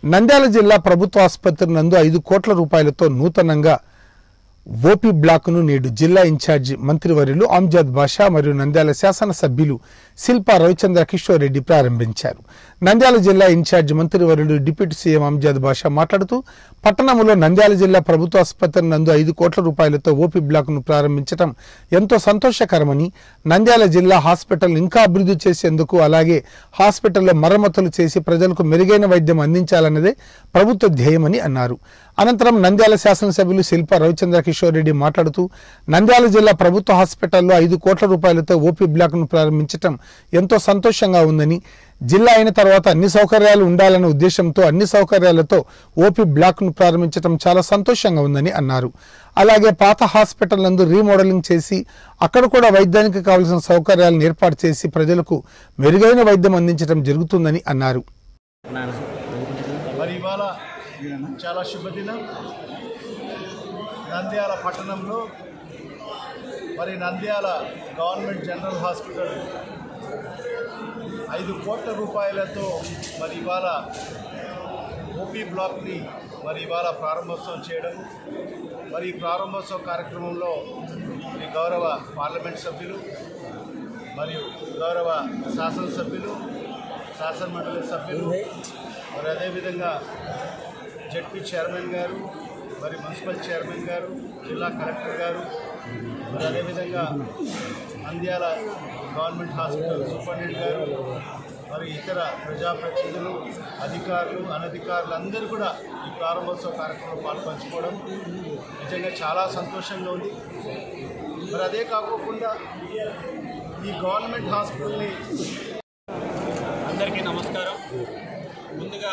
నంద్యాల జిల్లా ప్రభుత్వ ఆసుపత్రి నందు ఐదు కోట్ల రూపాయలతో నూతనంగా ఓపీ బ్లాక్ను నేడు జిల్లా ఇన్ఛార్జి మంత్రివర్యులు అంజాద్ బాషా మరియు నంద్యాల శాసనసభ్యులు శిల్పా రవిచంద్ర కిషోర్ రెడ్డి ప్రారంభించారు నంద్యాల జిల్లా ఇన్ఛార్జి మంత్రివర్యులు డిప్యూటీ సీఎం అంజాద్ బాషా మాట్లాడుతూ పట్టణంలో నంద్యాల జిల్లా ప్రభుత్వ ఆసుపత్రి నందు ఐదు కోట్ల రూపాయలతో ఓపీ బ్లాక్ను ప్రారంభించడం ఎంతో సంతోషకరమని నంద్యాల జిల్లా హాస్పిటల్ ఇంకా అభివృద్ధి చేసేందుకు అలాగే హాస్పిటల్లో మరమ్మతులు చేసి ప్రజలకు మెరుగైన వైద్యం అందించాలన్నదే ప్రభుత్వ ధ్యేయమని అన్నారు అనంతరం నంద్యాల శాసనసభ్యులు శిల్ప రవిచంద్ర కిషోర్ రెడ్డి మాట్లాడుతూ నంద్యాల జిల్లా ప్రభుత్వ హాస్పిటల్లో ఐదు కోట్ల రూపాయలతో ఓపీ బ్లాక్ను ప్రారంభించడం ఎంతో సంతోషంగా ఉందని జిల్లా అయిన తర్వాత అన్ని సౌకర్యాలు ఉండాలనే ఉద్దేశంతో అన్ని సౌకర్యాలతో ఓపీ బ్లాక్ను ప్రారంభించడం చాలా సంతోషంగా ఉందని అన్నారు అలాగే పాత హాస్పిటల్ నందు రీమోడలింగ్ చేసి అక్కడ కూడా వైద్యానికి కావలసిన సౌకర్యాలను ఏర్పాటు చేసి ప్రజలకు మెరుగైన వైద్యం అందించడం జరుగుతుందని అన్నారు మరి ఇవాళ చాలా శుభదినం నంద్యాల పట్టణంలో మరి నంద్యాల గవర్నమెంట్ జనరల్ హాస్పిటల్ ఐదు కోట్ల రూపాయలతో మరి ఇవాళ ఓపీ బ్లాక్ని మరి ఇవాళ ప్రారంభోత్సవం చేయడం మరి ఈ ప్రారంభోత్సవ కార్యక్రమంలో మరి గౌరవ పార్లమెంట్ సభ్యులు మరియు గౌరవ శాసనసభ్యులు శాసనమండలి సభ్యులు మరి అదేవిధంగా జడ్పీ చైర్మన్ గారు మరి మున్సిపల్ చైర్మన్ గారు జిల్లా కలెక్టర్ గారు మరి అదేవిధంగా నంద్యాల గవర్నమెంట్ హాస్పిటల్ సూపరింటెండెంట్ గారు మరి ఇతర ప్రజాప్రతినిధులు అధికారులు అనధికారులు అందరూ కూడా ఈ ప్రారంభోత్సవ కార్యక్రమంలో పాల్పంచుకోవడం నిజంగా చాలా సంతోషంగా ఉంది మరి అదే కాకోకుండా ఈ గవర్నమెంట్ హాస్పిటల్ని అందరికీ నమస్కారం ముందుగా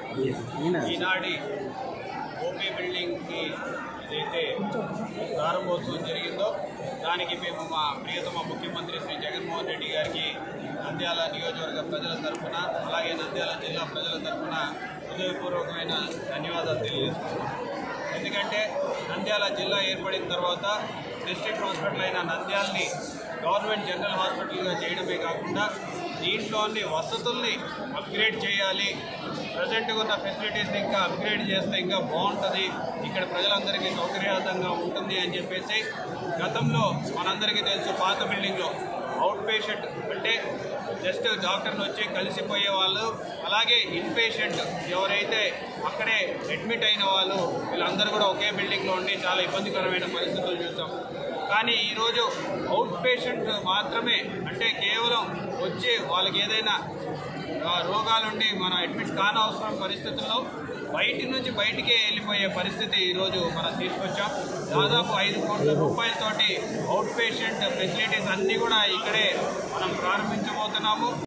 ఈనాటి ఓపీ బిల్డింగ్కి ఏదైతే ప్రారంభోత్సవం జరిగిందో దానికి మేము మా ప్రియతమ ముఖ్యమంత్రి శ్రీ జగన్మోహన్ రెడ్డి గారికి నంద్యాల నియోజకవర్గ ప్రజల తరఫున అలాగే నంద్యాల జిల్లా ప్రజల తరఫున హృదయపూర్వకమైన ధన్యవాదాలు తెలియజేస్తున్నాం ఎందుకంటే నంద్యాల జిల్లా ఏర్పడిన తర్వాత డిస్ట్రిక్ట్ హాస్పిటల్ అయిన నంద్యాలని గవర్నమెంట్ జనరల్ హాస్పిటల్గా చేయడమే కాకుండా దీంట్లోని వసతుల్ని అప్గ్రేడ్ చేయాలి ప్రజెంట్గా ఉన్న ఫెసిలిటీస్ని ఇంకా అప్గ్రేడ్ చేస్తే ఇంకా బాగుంటుంది ఇక్కడ ప్రజలందరికీ సౌకర్యవంతంగా ఉంటుంది అని చెప్పేసి గతంలో మనందరికీ తెలుసు పాత బిల్డింగ్లో అవుట్ పేషెంట్ అంటే జస్ట్ డాక్టర్ని వచ్చి కలిసిపోయే వాళ్ళు అలాగే ఇన్ పేషెంట్ ఎవరైతే అక్కడే అడ్మిట్ అయిన వాళ్ళు వీళ్ళందరూ కూడా ఒకే బిల్డింగ్లో ఉండి చాలా ఇబ్బందికరమైన పరిస్థితులు చూసాం కానీ ఈరోజు అవుట్ పేషెంట్ మాత్రమే అంటే కేవలం వచ్చి వాళ్ళకి ఏదైనా ఆ, రోగాలుండి మనం అడ్మిట్ కానవసరం పరిస్థితుల్లో బయటి నుంచి బయటికే వెళ్ళిపోయే పరిస్థితి ఈరోజు మనం తీసుకొచ్చాం దాదాపు ఐదు కోట్ల రూపాయలతోటి అవుట్ పేషెంట్ ఫెసిలిటీస్ అన్నీ కూడా ఇక్కడే మనం ప్రారంభించబోతున్నాము